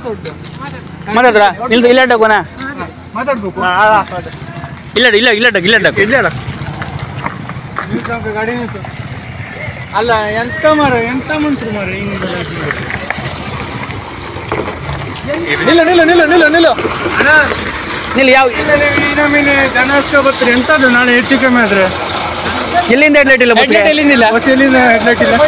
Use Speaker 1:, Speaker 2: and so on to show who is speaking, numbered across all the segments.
Speaker 1: ಮಾತಾಡ್ರ ನಿಲ್ದು ಇಲ್ಲ ಅಡ್ಡಕೋನ
Speaker 2: ಮಾತಾಡ್ಬೇಕು
Speaker 1: ಇಲ್ಲ ಇಲ್ಲ ಇಲ್ಲ ಅಡ್ಡ ಇಲ್ಲ ಅಡ್ಡ
Speaker 2: ಎಲ್ಲಿ ಅಲ್ಲ ಗಾಡಿ ನಿಲ್ಸು ಅಲ್ಲ ಎಂತ ಮರ ಎಂತ ಮನ್ಸರು ಮರ ನಿಲ್ಲ ನಿಲ್ಲ ನಿಲ್ಲ ನಿಲ್ಲ ನಿಲ್ಲ ಅಣ್ಣ
Speaker 1: ನಿಲ್ ಯಾವ
Speaker 2: ಈ ನಮೀನೆ ಜನ ಅಷ್ಟೇ ಬರ್ತೀರಿ ಎಂತದ್ದು ನಾಳೆ ಹೆಚ್ಚು ಕಮ್ಮಿ ಆದ್ರೆ
Speaker 1: ಎಲ್ಲಿಂದ ಹೆಡ್ಲೈಟ್ ಇಲ್ಲ ಬಸ್ಗೆ
Speaker 2: ಎಲ್ಲಿಂದಿಲ್ಲ ಬಸ್ ಎಲ್ಲಿಂದ ಹೆಡ್ಲೈಟ್ ಇಲ್ಲ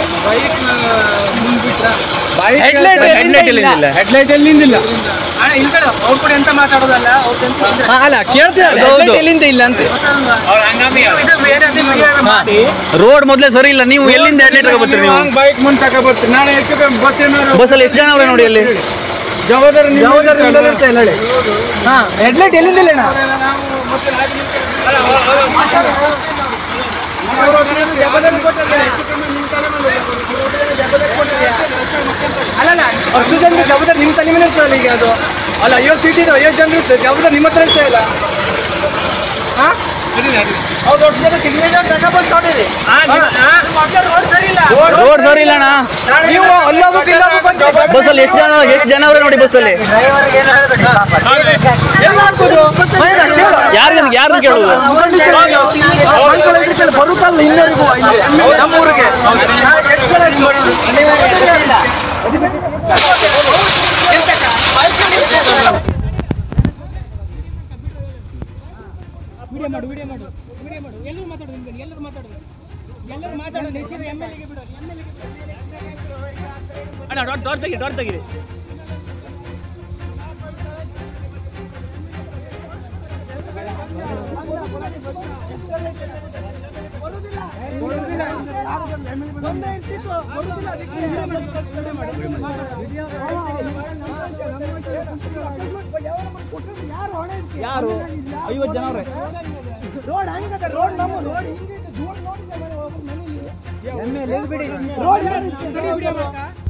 Speaker 1: Headlight headlight ಎಲ್ಲಿಂದಿಲ್ಲ?
Speaker 2: ಹೆಡ್ಲೈಟ್ ಎಲ್ಲಿಂದಿಲ್ಲ ಅವ್ರು ಕೂಡ ಎಂತ ಮಾತಾಡೋದಲ್ಲ ಅಲ್ಲ ಕೇಳ್ತಿದ್ದಾರೆ
Speaker 1: ಹೌದು.
Speaker 2: ಎಲ್ಲಿಂದ ಇಲ್ಲ ಅಂತ
Speaker 1: ರೋಡ್ ಮೊದಲೇ ಸರಿ ಇಲ್ಲ ನೀವು ಎಲ್ಲಿಂದ ಹೆಡ್ಲೈಟ್ ಬರ್ತೀರಿ ನೀವು
Speaker 2: ಬೈಕ್ ಮುಂದೆ ತಕ ಬರ್ತೀರಿ ನಾಳೆ ಹೆಚ್ಚು ಕಮ್ಮಿ ಬಸ್ ಏನಾದ್ರು
Speaker 1: ಬಸ್ಸಲ್ಲಿ ಎಷ್ಟು ಜನ ಅವ್ರೆ ನೋಡಿ ಅಲ್ಲಿ
Speaker 2: ಜವಾಬ್ದಾರಿ ಜವಾಬ್ದಾರಿ ಅಂತ ಹೇಳಿ ಹಾ ಹೆಡ್ಲೈಟ್ ಎಲ್ಲಿಂದಿಲ್ಲ ಅಲ್ಲಲ್ಲ ಅಷ್ಟು ಜನರು ಜವಾಬ್ದಾರಿ ನಿಮ್ಮ ತಲೆ ಮೇಲೆ ಇರ್ತದಲ್ಲ ಈಗ ಅದು ಅಲ್ಲ ಐವತ್ತು ಸೀಟ್ ಇದೆ ಐವತ್ತು ಜನರು ಇರ್ತದೆ ಜವಾಬ್ದಾರಿ ನಿಮ್ಮ ಹತ್ರ ಇರ್ತಾ ಇಲ್ಲ ಹಾ ಹೌದು ಅಷ್ಟು ಜನ ಸಿಗ್ನೇಚರ್ ತಗೊಬಂದು ನೋಡಿರಿ
Speaker 1: ರೋಡ್ ಸರಿ ಇಲ್ಲ ಅಣ್ಣ
Speaker 2: ನೀವು ಅಲ್ಲೋಗ್ಬೇಕು ಇಲ್ಲೋಗ್ಬೇಕು ಅಂತ
Speaker 1: ಬಸ್ಸಲ್ಲಿ ಎಷ್ಟು ಜನ ಎಷ್ಟು ಜನ ಅವ್ರೆ ನೋಡಿ ಬಸ್ಸಲ್ಲಿ
Speaker 2: ಏನ್ ಮಾಡ್ಬೋದು
Speaker 1: ಯಾರು ಯಾರು ಕೇಳುದು
Speaker 2: ಬರುತ್ತಲ್ಲ ಇನ್ನರಿಗೂ ನಮ್ಮೂರಿಗೆ
Speaker 3: ವಿಡಿಯೋ ಮಾಡು ವಿಡಿಯೋ ಮಾಡು ವಿಡಿಯೋ ಮಾಡು ಎಲ್ಲರೂ ಮಾತಾಡೋದು ನಿಮ್ಗೆ ಎಲ್ಲರೂ ಮಾತಾಡೋದು ಎಲ್ಲರೂ ಮಾತಾಡೋದು ಹೆಚ್ಚಿನ ಎಮ್ ಎಲ್ ಎಗೆ ಬಿಡೋದು ಎಮ್ ಎಲ್
Speaker 1: ಅಣ್ಣ ಡಾಟ್ ಡಾಟ್ ತೆಗಿ ಡಾಟ್ ತೆಗಿ ಯಾರು ಐವತ್ತು ಜನ ಅವ್ರೆ
Speaker 2: ರೋಡ್ ಹಂಗದ ರೋಡ್ ನಮ್ಮ ರೋಡ್ ಹಿಂಗಿಟ್ಟು ಜೋಡ್ ನೋಡಿದ್ರೆ ಮನೆ ಒಬ್ರು ಮನೆಯಲ್ಲಿ ಬಿಡಿ ರೋಡ್ ಯಾರು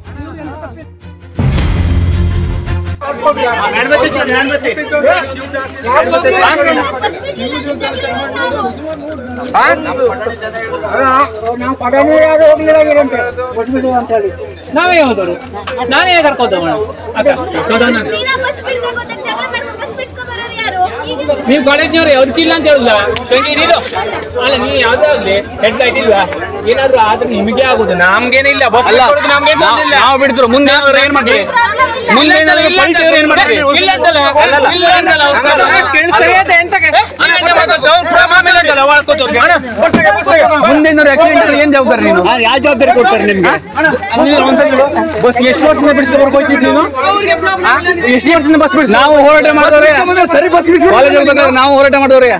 Speaker 2: ನಾವು ಪಡನೆ ಯಾರು ಹೋಗ್ಲಿಲ್ಲ ಅಂತ ಹೇಳಿ
Speaker 3: ನಾವೇ ಹೋದವರು ನಾನೇ ಕರ್ಕೋತ
Speaker 4: ನೀನಾ ಬಸ್ ಬಿಡ್ಬೇಕು ಅಂತ ಜಗಳ ಮಾಡ್ಕೊಂಡು ಬಸ್ ಬಿಡ್ಸ್ಕೊ ಬರೋರು ಯಾರು ಈಗ
Speaker 3: ನೀವು ಕಾಲೇಜ್ನವ್ರೆ ಅವ್ರಿಗಿಲ್ಲ ಅಂತ ಹೇಳುದ ನೀನು ಅಲ್ಲ ನೀವು ಯಾವ್ದೇ ಆಗ್ಲಿ ಹೆಡ್ ಲೈಟ್ ಇಲ್ವಾ ಏನಾದ್ರು ಆದ್ರೆ ನಿಮಗೆ ಆಗುದು ನಮ್ಗೇನಿಲ್ಲ
Speaker 1: ಅಲ್ಲ ನಾವು ಬಿಡ್ತಿರೋ ಮುಂದೆ ಏನಾದ್ರು ಏನ್ ಮಾಡ್ತೀವಿ ಮುಂದೆ ಏನಾದ್ರು ಪಂಚಾಯತ್ ಏನ್ ಮಾಡ್ತೀವಿ
Speaker 3: ಇಲ್ಲ ಅಂತಲ್ಲ ಇಲ್ಲ ಅಂತಲ್ಲ
Speaker 1: ಮುಂದೆ ಏನಾದ್ರು ಆಕ್ಸಿಡೆಂಟ್ ಆದ್ರೆ ಏನ್ ಜವಾಬ್ದಾರಿ ನೀನು
Speaker 5: ಯಾವ ಜವಾಬ್ದಾರಿ ಕೊಡ್ತಾರೆ ನಿಮ್ಗೆ
Speaker 2: ಬಸ್ ಎಷ್ಟು ವರ್ಷದಿಂದ ಬಿಡಿಸ್ಕೊಂಡು ಹೋಗ್ತಿದ್ ನೀನು ಎಷ್ಟು ವರ್ಷದಿಂದ ಬಸ್ ಬಿಡಿಸ್
Speaker 1: ನಾವು ಹೋರಾಟ ಮಾಡಿದವ್ರೆ
Speaker 2: ಸರಿ ಬಸ್ ಬಿಡಿಸ್
Speaker 1: ಕಾಲೇಜ್ ಹೋಗ್ಬೇಕಾದ್ರೆ ನಾವು ಹೋರಾಟ ಮಾಡಿದವ್ರೆ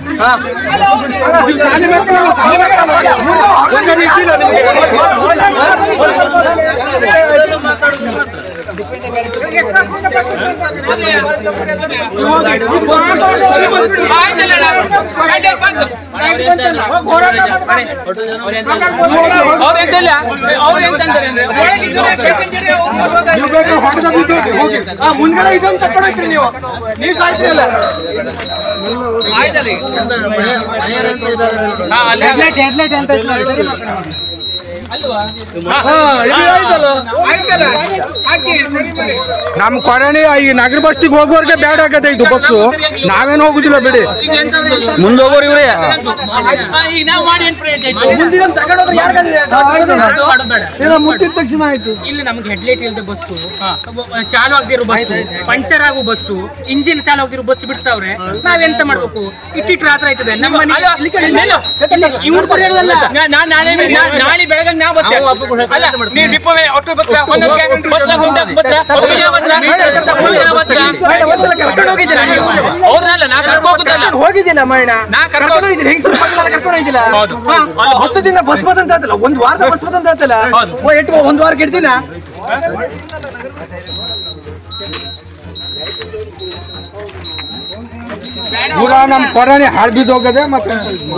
Speaker 2: ಮುಂದ್ಗಡೆ ಇದೊಂದು ತಕೊಂಡು ಹೋಗ್ತೀರಿ ನೀವು ನೀವು ಸಾಯ್ತೀರಲ್ಲ ಹೆಡ್ಲೈಟ್ ಹೆಡ್ಲೈಟ್ ಅಂತ ನಮ್ ಕೊರಣಿ ಈ ನಗರ ಬಸ್ಟಿಗೆ ಹೋಗೋರ್ಗೆ ಬೇಡ ಆಗತ್ತೆ ಇದು ಬಸ್ಸು ನಾವೇನು ಹೋಗುದಿಲ್ಲ ಬಿಡಿ
Speaker 1: ಮುಂದೆ ಹೋಗೋರು ಇವ್ರೆ
Speaker 2: ಮುಂದಿನ ತಗೊಂಡೋದ್ರೆ ಮುಟ್ಟಿದ ತಕ್ಷಣ ಆಯ್ತು
Speaker 3: ಇಲ್ಲಿ ನಮ್ಗೆ ಹೆಡ್ಲೈಟ್ ಇಲ್ಲದೆ ಬಸ್ಸು ಚಾಲು ಆಗದಿರೋ ಬಸ್ಸು ಪಂಚರ್ ಆಗೋ ಬಸ್ಸು ಇಂಜಿನ್ ಚಾಲು ಆಗದಿರೋ ಬಸ್ ಬಿಡ್ತಾವ್ರೆ ನಾವೆಂತ ಮಾಡ್ಬೇಕು ಇಟ್ಟಿಟ್ಟು ರಾತ್ರಿ ಆಯ್ತದೆ ನಮ್ಮ ಮನೆ ಇಲ್ಲಿ ಕೇಳಿ, ನಿಲ್ಲು. ಇವ್ರು ಕೂಡ ಹೇಳುದಲ್ಲ ನಾ- ನಾಳೆ ನಾ- ನಾಳೆ ಬೆಳಗ್ಗೆ ನಾ ಬರ್ತೇನೆ ಅಲ್ಲ ನೀವು ಡಿಪೋ ಮೇಲೆ ಆಟೋ ಬರ್ತೀರಾ ಒಂದೊಂದ್ಗೆ ಬರ್ತೀರಾ, ಹೊಂಡಕ್ಕೆ ಬರ್ತೀರಾ, ಒಬ್ಬರು ಜನ ಬರ್ತೀರಾ, ಮೂರು ಜನ ಬರ್ತೀರಾ?
Speaker 2: ಕರ್ಕೊಂಡು ಹೋಗಿದ್ದೀರಾ ನೀವು?
Speaker 3: ಅವ್ರನ್ನಲ್ಲ ನಾ ಕರ್ಕೊಂಡು ಹೋಗುದಲ್ಲ
Speaker 2: ಹೋಗಿದ್ದಿಲ್ಲ ಮೈಣ
Speaker 3: ನಾ ಕರ್ಕೊಂಡು
Speaker 2: ಕರ್ಕೊಂಡು ಹೋಗಿದ್ದೀನಿ ಹೆಂಗಸರು ಮಕ್ಕಳೆಲ್ಲ ಕರ್ಕೊಂಡು ಹೋಗಿದ್ದಿಲ್ಲ
Speaker 3: ಹೌದು.
Speaker 2: ಹಾ, ಹತ್ತು ದಿನ ಬಸ್ ಬದಂತ ಆಯ್ತಲ್ಲ ಒಂದ್ ವಾರದ ಬಸ್ ಬದಂತ ಆಯ್ತಲ್ಲ
Speaker 3: ಹೌದು.
Speaker 2: ಓ, ಎಟ್ಟು ಒಂದ್ ವಾರ ಕೆಡ್ದಿನ ಪೂರಾ ನಮ್ ಕೊರೋನೆ ಹಾಳ್ ಬಿದ್ದೋಗದೆ ಮತ್ತೆ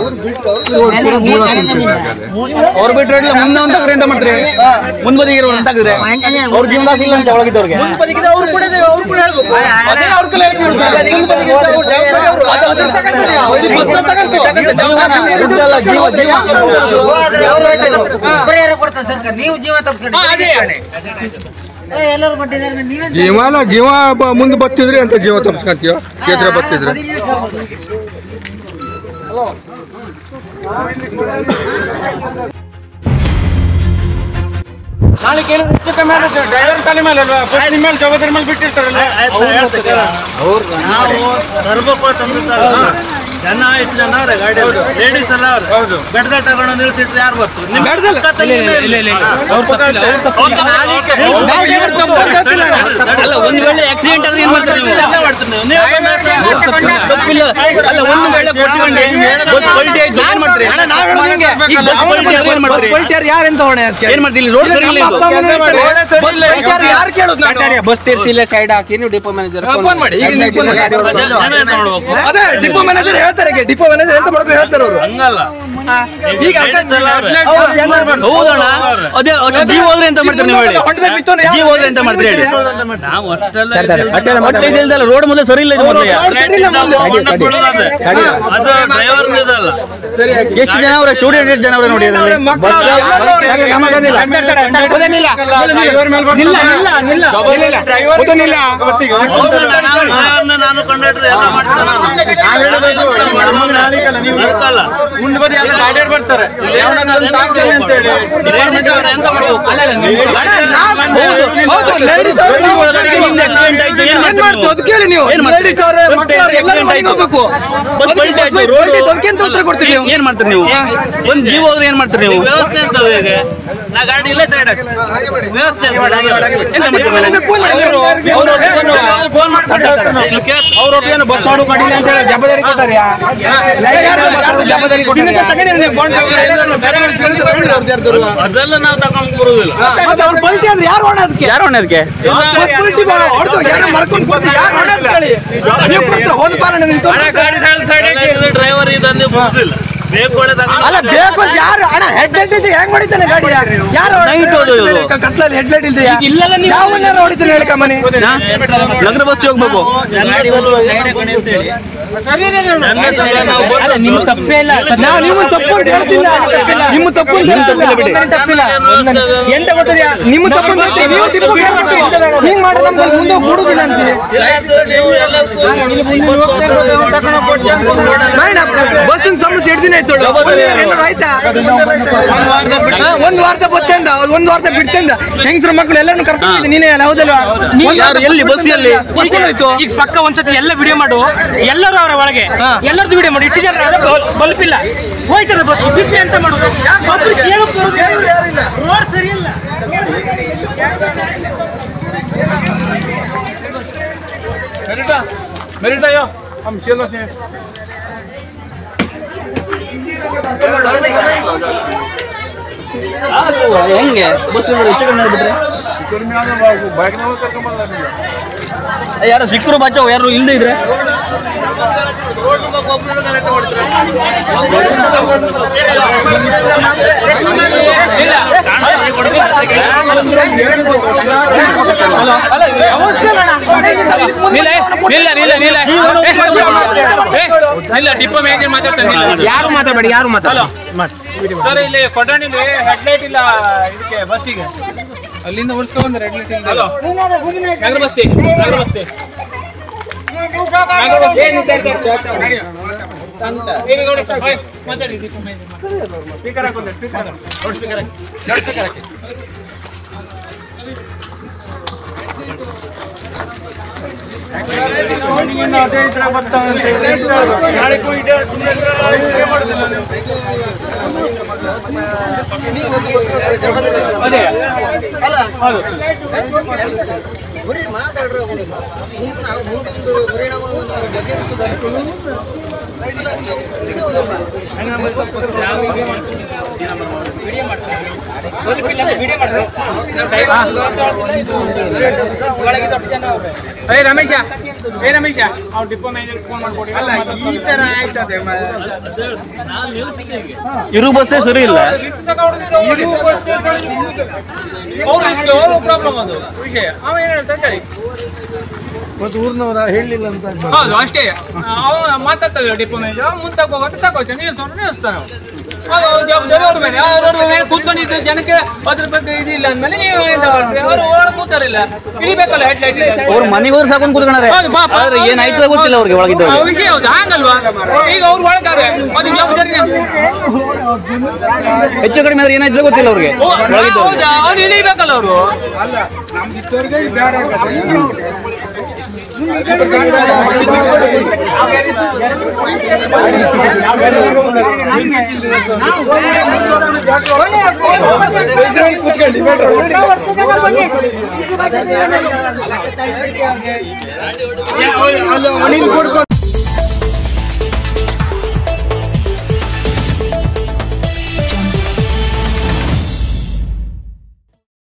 Speaker 1: ಅವ್ರು ಬಿಟ್ರೆ ಇಲ್ಲ ಮುಂದೆ ಅಂತ ಎಂತ ಮಾಡ್ತೀರಿ ಮುಂದ್ ಬದಿಗೆ ಇರೋ ಅಂತ ಆಗಿದ್ರೆ ಅವ್ರ ಜೀವನ ಇಲ್ಲ ಅಂತ ಒಳಗಿದ್ದವ್ರಿಗೆ
Speaker 2: ಅವ್ರು ಕೂಡ ಅವ್ರು ಕೂಡ ಹೇಳ್ಬೇಕು ಅದನ್ನ ಅವ್ರ ಕೈಲಿ ಹೇಳ್ತೀವಿ. ಮುಂದ್ ಬದಿಗೆ ಇರ್ತಾರೆ, ಅವ್ರು ಜವಾಬ್ದಾರಿ ಅವ್ರು. ಅದು ಅದ್ರ ತಗೊಂತಾರೆ, ಅವ್ರು ಬಸ್ ತಗೊಂತು.
Speaker 1: ದುಡ್ಡಲ್ಲ, ಜೀವ ಜೀವ
Speaker 6: ಪರಿಹಾರ ಕೊಡ್ತಾರೆ ಸರ್ಕಾರ ನೀವು ಜೀವ ತಪ್ಪಿಸ್ಕೊಂಡು
Speaker 3: ಹಾ, ಅದೇ
Speaker 2: ಜೀವನ ಜೀವ ಬ- ಮುಂದೆ ಬತ್ತಿದ್ರಿ ಅಂತ ಜೀವ ತಪ್ಸ್ಕೊಂತೀವ ಎದುರ ಬತ್ತಿದ್ರೆ
Speaker 3: ನಾಳೆ ಕೆಲವು ಹೆಚ್ಚು ಕಮ್ಮಿ ಆಗುತ್ತೆ ಡ್ರೈವರ್ ತಲೆ ಮೇಲೆ ಅಲ್ವಾ ಬಸ್ ನಿಮ್ಮ ಮೇಲೆ ಜವಾಬ್ದಾರಿ ಮೇಲೆ ಬಿಟ್ಟಿರ್ತಾರಲ್ಲ
Speaker 1: ಜನ ಎಷ್ಟು ಜನ ಅವ್ರೆ ಗಾಡಿ ಲೇಡೀಸ್ ಎಲ್ಲ ಅವ್ರೆ ಹೌದು ಬೆಡ್ದ ತಗೊಂಡು ನಿಲ್ಸಿಟ್ರೆ ಯಾರು ಬರ್ತು ನಿಮ್ಮ ಅಲ್ಲ ಒಂದ್ ವೇಳೆ ಆಕ್ಸಿಡೆಂಟ್ ಆದ್ರೆ ಏನ್ ಮಾಡ್ತಾರೆ ನೀವು ತಪ್ಪಿಲ್ಲ ಅಲ್ಲ ಒಂದ್ ವೇಳೆ ಕೊಟ್ಕೊಂಡು ಬಸ್ ಪಲ್ಟಿ ಆಯ್ತು ಏನ್ ಮಾಡ್ತೀರಿ ಈಗ ಬಸ್ ಪಲ್ಟಿ ಆದ್ರೆ ಏನ್ ಮಾಡ್ತೀರಿ
Speaker 2: ಯಾರೆಂತ ಹೊಣೆ
Speaker 1: ಏನ್ ಮಾಡ್ತೀರಿ ರೋಡ್ ಸರಿ ಇಲ್ಲ ಇದು.
Speaker 2: ಯಾರು ಕೇಳುದು
Speaker 5: ಬಸ್ ತೀರ್ಸಿಲ್ಲ ಸೈಡ್ ಹಾಕಿ ನೀವು ಡಿಪೋ ಮ್ಯಾನೇಜರ್
Speaker 2: ಫೋನ್ ಮಾಡಿ ಈಗ ನೀವು phone ಮಾಡಿ.
Speaker 1: ಜನ ಏನ್ ಮಾಡ್ಬೇಕು?
Speaker 2: ಅದೇ ಡಿಪೋ ಮ್ಯಾನೇಜರ್ ಹೇಳ್ತಾರೆ ಈಗ ಡಿಪೋ ಮ್ಯಾನೇಜರ್ ಎಂತ ಮಾಡ್ಬೇಕು ಹೇಳ್ತಾರೆ ಅವರು
Speaker 1: ಹಂಗಲ್ಲ
Speaker 2: ಈಗ
Speaker 1: Ladies ಎಲ್ಲ ಅವ್ರೆ.
Speaker 2: ಹೌದು, ಜನ
Speaker 1: ಹೌದಣ್ಣ ಅದೇ ಅದೇ ಜೀವ ಹೋದ್ರೆ ಎಂತ ಮಾಡ್ತೀರಿ ನೀವು ಹೇಳಿ
Speaker 2: ಹೊಂಟದ ಬಿತ್ತೋನು ಯಾರು
Speaker 1: ಜೀವ ಹೋದ್ರೆ ಎಂತ ಮಾಡ್ತೀರಿ ಹೇಳಿ ನಾವು ಅಷ್ಟೆಲ್ಲ ಹೊಟ್ಟೆ ಇದೆಯಲ್ಲ ರೋಡ್ ಮೊದಲು ಸರಿ ಇಲ್ಲ ಇದು ಮೊದಲು
Speaker 2: ರೋಡ್ ಸರಿ ಇಲ್ಲ ಮೊದ್ಲು.
Speaker 1: ಅದು ಡ್ರೈವರ್ ಇದಲ್ಲ ಎಷ್ಟು ಜನ ಅವ್ರೆ ಸ್ಟೂಡೆಂಟ್ ಎಷ್ಟು ಜನ ಅವ್ರೆ ನೋಡಿ
Speaker 2: ಅವ್ರೆ, ಮಕ್ಕಳು ಅವ್ರೆ, ಎಲ್ಲರೂ ಅವ್ರೆ.
Speaker 1: ನಾನು ಕಂಡಕ್ಟರ್ ಎಲ್ಲ ಮಾಡ್ತೀನಿ ನಾನು
Speaker 3: ಮುಂದೆ ಬದಿ ಎಲ್ಲ ಗಾಡಿಯವ್ರು ಬರ್ತಾರೆ ಅಂತ ಹೇಳಿ
Speaker 1: ಎಂತ ಮಾಡ್ಬೇಕು
Speaker 2: ಹೌದು, ಹೌದು, ladies ಅವ್ರು ನಾವು
Speaker 1: ನಿಮ್ದು accident ಆಯ್ತು, ಏನ್
Speaker 2: ಏನ್
Speaker 1: ಮಾಡ್ತೀರಿ
Speaker 2: ಮಾಡ್ತೀವಿ?
Speaker 1: ನೀವು?
Speaker 2: ಅದು ಕೇಳಿ ನೀವು
Speaker 1: ಏನ್ ಮಾಡ್ತೀರಿ?
Speaker 2: Ladies ಅವ್ರೆ,
Speaker 1: ಬಸ್
Speaker 2: ಮಕ್ಕಳು ಅವ್ರೆ, ಎಲ್ಲರೂ
Speaker 1: accident
Speaker 2: ಮನೆಗೆ ಹೋಗ್ಬೇಕು.
Speaker 1: ಬಸ್
Speaker 2: ಅದಕ್ಕೆ
Speaker 1: ಪಲ್ಟಿ ಆಯ್ತು,
Speaker 2: ಬಸ್
Speaker 1: ರೋಡ್
Speaker 2: ಪಲ್ಟಿ ಅದಕ್ಕೆಂತ ಉತ್ತರ ಕೊಡ್ತೀರಿ ನೀವು
Speaker 1: ಏನ್ ಮಾಡ್ತೀರಿ ನೀವು ಒಂದ್ ಜೀವ ಹೋದ್ರೆ ಏನ್ ಮಾಡ್ತೀರಿ ನೀವು ವ್ಯವಸ್ಥೆ ಅಂತ ಹೇಗೆ ನಾ ಗಾಡಿ ಇಲ್ಲೇ ಸೈಡ್ ವ್ಯವಸ್ಥೆ ಎಂತ ಮಾಡ್ತೀರಿ
Speaker 2: ಮನೆಗೆ phone ಮಾಡಿ.
Speaker 1: ಫೋನ್ ಮಾಡ್ತಾರೆ
Speaker 5: ಅವ್ರೊಟ್ಟಿಗೆ ಬಸ್ ಆಡು ಮಾಡಿಲ್ಲ ಅಂತ ಹೇಳಿ ಜವಾಬ್ದಾರಿ ಕೊಟ್ಟಾರ ಯಾರು ಜವಾಬ್ದಾರಿ
Speaker 2: ಇನ್ನೊಂದು
Speaker 5: ಕೊಟ್ಟಾರ
Speaker 2: ತಗೊಂಡಿ ನೀವು phone ತಗೊಂಡು ಎಲ್ಲರೂ ಬೇರೆ ಬೇರೆ ಸೇರಿದ್ರೆ ತಗೊಂಡು ಅವ್ರು ಯಾರ್ದಾರು.
Speaker 1: ಅದೆಲ್ಲ ನಾವು ತಗೊಂಡ್ ಬರುದಿಲ್ಲ
Speaker 2: ಮತ್ತೆ ಅವ್ರು ಪಲ್ಟಿ ಆದ್ರೆ ಯಾರು ಹೊಣೆ ಅದಕ್ಕೆ
Speaker 1: ಯಾರು ಹೊಣೆ ಅದಕ್ಕೆ
Speaker 2: ಬಸ್ ಪಲ್ಟಿ ಬಾ, ಹೊಡ್ದು ಯಾರೋ ಮರ್ಕೊಂಡು ಕೊಟ್ಟು ಯಾರು ಹೊಣೆ ಅಂತ ಹೇಳಿ ನೀವು ಕೊಡ್ತೀರಾ ಹೋದ ಪಾರಣ ನೀವು ತೋರ್ಸ್ಬಿಟ್ಟು.
Speaker 1: ಡ್ರೈವರ್ ಇದಂದ್ರೆ ಬರುದಿಲ್ಲ ಬೇಕು ಒಳ್ಳೆ
Speaker 2: ಅಲ್ಲ ಬೇಕು ಅಂತ ಯಾರು ಅಣ್ಣ ಹೆಡ್ ಲೈಟ್ ಇದ್ದು ಹೆಂಗ್ ಹೊಡಿತಾನೆ ಗಾಡಿ ಯಾರು
Speaker 1: Night ಅದು ಇದು.
Speaker 2: ಕತ್ಲಲ್ಲಿ ಹೆಡ್ ಲೈಟ್ ಇಲ್ದೆಯಾ
Speaker 3: ಇಲ್ಲೆಲ್ಲ ನೀವು
Speaker 2: ಯಾವನ್ನಾರು ಹೊಡಿತಾನೆ ಹೇಳಿ ಕಮ್ಮನಿ
Speaker 1: ನಗರ ಬಸ್ ಹೋಗ್ಬೇಕು
Speaker 3: ಅಲ್ಲ ನಿಮ್ಮ ತಪ್ಪೇ ಇಲ್ಲ
Speaker 2: ನಾವು ನಿಮ್ಮ ತಪ್ಪು ಅಂತ ಹೇಳ್ತಿಲ್ಲ ನಿಮ್ಮ ತಪ್ಪು ಅಂತ ಹೇಳ್ತಿಲ್ಲ
Speaker 1: ಬಿಡಿ.
Speaker 3: ತಪ್ಪಿಲ್ಲ ಎಂತ ಗೊತ್ತಿದೆಯಾ
Speaker 2: ನಿಮ್ಮ ತಪ್ಪು ಅಂತ ಹೇಳ್ತೀವಿ. ನೀವು ತಿಪ್ಪು ಕೇಳ್ಬೇಕು ಹಿಂಗ್ ಮಾಡಿದ್ರೆ ನಮ್ಗೆ ಮುಂದೆ ಕೊಡುದಿಲ್ಲ ಅಂತೀವಿ ಬಸ್ಸಿನ ಸಮಸ್ಯೆ ಎರಡು ದಿನ ಆಯ್ತು ಏನಾದ್ರು ಆಯ್ತಾ ಹಾ, ಒಂದ್ ವಾರದ ಬತ್ತಂದ ಒಂದ್ ವಾರದ ಬಿಡ್ತಂದ ಹೆಂಗಸ್ರ ಮಕ್ಕಳು ಎಲ್ಲರನ್ನು ಕರ್ಕೊಂಡು ನೀನೇ ಅಲ್ಲ ಹೌದಲ್ವಾ ಒಂದ್
Speaker 1: ಯಾರು
Speaker 2: ವಾರದ
Speaker 1: ಎಲ್ಲಿ ಬಸ್ ಎಲ್ಲಿ
Speaker 2: ಬಸ್ ಹೋಯ್ತು
Speaker 3: ಈಗ ಪಕ್ಕ ಒಂದ್ಸತಿ ಎಲ್ಲ ವಿಡಿಯೋ ಮಾಡು ಎಲ್ಲರೂ ಅವರ ಒಳಗೆ ಎಲ್ಲರದ್ದು ವಿಡಿಯೋ ಮಾಡು ಇಷ್ಟು ಜನ ಬಲ್ಪ್ ಇಲ್ಲ ಹೋಯ್ತಾರೆ ಬಸ್ ಬಿಟ್ಟು ಎಂತ ಮಾಡುದು ಒಬ್ರು ಕೇಳಕ್ ಬರುದು ರೋಡ್ ಸರಿ ಇಲ್ಲ
Speaker 1: ಹೆಂಗೆ ಬಸ್ ಹೆಚ್ಚು ಕಮ್ಮಿ ಆಗ್ಬಿಟ್ರೆ ಯಾರು ಸಿಕ್ಕರು ಬಚಾವ್ ಯಾರು ಇಲ್ದೇ ಇದ್ರೆ
Speaker 2: ವ್ಯವಸ್ಥೆ ಇಲ್ಲ ಅಣ್ಣ. ಇದಕ್ಕೆ ಮುಂದೆ
Speaker 3: ನಿಲ್ಲ ನಿಲ್ಲ ನಿಲ್ಲ ನಿಲ್ಲ ಏ, ನಿಲ್ಲ ಡಿಪೋ ಮೇಂಟೈನ್ ಮಾತಾಡ್ತಾನೆ
Speaker 5: ಯಾರು ಮಾತಾಡಬೇಡಿ ಯಾರು ಮಾತಾಡ
Speaker 3: ಸರ್ ಇಲ್ಲಿ ಕೊಡಣಿಲಿ ಹೆಡ್ಲೈಟ್ ಇಲ್ಲ ಇದಕ್ಕೆ ಬಸ್ಸಿಗೆ
Speaker 2: ಅಲ್ಲಿಂದ ಓಡಿಸ್ಕೊಂಡ್ ಬಂದ್ರೆ ರೆಡ್ ಲೈಟ್
Speaker 3: ಹಲೋ ನಗರ ಬಸ್ತಿ ನಗರ ಬಸ್ತಿ ನಗರ ಬಸ್ತಿ. ದೇವೇಗೌಡ, ಹೋಯ್, ಮಾತಾಡಿ ಡಿಪೋ ಮೇಂಟೈನ್
Speaker 2: ಸ್ಪೀಕರ್ ಹಾಕೊಂಡೆ ಸ್ಪೀಕರ್ ಸ್ಪೀಕರ್ ಹಾಕಿ
Speaker 3: ಅದೇ ಹೌದು ಏ ರಮೇಶ ಏ ರಮೇಶ ಅವ್ರು ಡಿಪೋ ಮ್ಯಾನೇಜರ್ ಫೋನ್ ಮಾಡ್ಕೊಡಿ
Speaker 2: ಈ ತರ ಆಯ್ತದೆ
Speaker 1: ಇರು ಬಸ್ಸೇ ಸರಿ ಇಲ್ಲ
Speaker 3: ಪ್ರಾಬ್ಲಮ್ ಅದು ವಿಷಯ ಅವ ಏನ್ ಹೇಳ್ತಾನೆ ಕೇಳಿ
Speaker 2: ಮತ್ತೆ ಊರ್ನವರ ಹೇಳಿಲ್ಲ ಅಂತ
Speaker 3: ಹೌದು ಅಷ್ಟೇ ಅವ ಮಾತಾಡ್ತಾರೆ ಡಿಪೋ ಮ್ಯಾನೇಜರ್ ಮುಂದೆ ಹೋಗೋದು ಸಾಕೋಚ ನಿಲ್ಲಿಸ್ತಾರೆ ನಿಲ್ಲಿಸ್ತಾನೆ ಜವಾಬ್ದಾರಿ ಅವ್ರ ಮೇಲೆ ಅವ್ರ ಮೇಲೆ ಕೂತ್ಕೊಂಡಿದ್ದು ಜನಕ್ಕೆ ಅದ್ರ ಬಗ್ಗೆ ಇದಿಲ್ಲ ಅಂದ್ಮೇಲೆ ನೀವು ಎಂತ ಮಾಡ್ತೀರಿ ಅವರು ಒಳಗೆ ಕೂತಾರಿಲ್ಲ ಇಳಿಬೇಕಲ್ಲ ಹೆಡ್ ಲೈಟ್
Speaker 1: ಅವ್ರ ಮನೆಗೆ ಹೋದ್ರೆ ಸಾಕು ಕೂತ್ಕೊಂಡಾರೆ
Speaker 3: ಹೌದು, ಪಾಪ.
Speaker 1: ಆದ್ರೆ ಏನಾಯ್ತದ ಗೊತ್ತಿಲ್ಲ ಅವ್ರಿಗೆ ಒಳಗಿದ್ದವ್ರಿಗೆ
Speaker 3: ಆ ವಿಷಯ ಹೌದು ಹಂಗಲ್ವಾ ಈಗ ಅವ್ರು ಒಳಗಾರೆ ಅದು ಜವಾಬ್ದಾರಿ ನಮ್ದು.
Speaker 1: ಹೆಚ್ಚು ಕಡಿಮೆ ಆದ್ರೆ ಏನಾಯ್ತದ ಗೊತ್ತಿಲ್ಲ ಅವ್ರಿಗೆ
Speaker 3: ಓ,
Speaker 1: ಒಳಗಿದ್ದವ್ರಿಗೆ
Speaker 3: ಹೌದಾ ಅವ್ರು ಇಳಿಬೇಕಲ್ಲ ಅವರು
Speaker 5: ಅಲ್ಲ ನಮ್ಗೆ ಇದ್ದವ್ರಿಗೆ ಬೇಡ ಅಲ್ಲ ಅನಿಲ್ ಕೊಡ್ಕೋ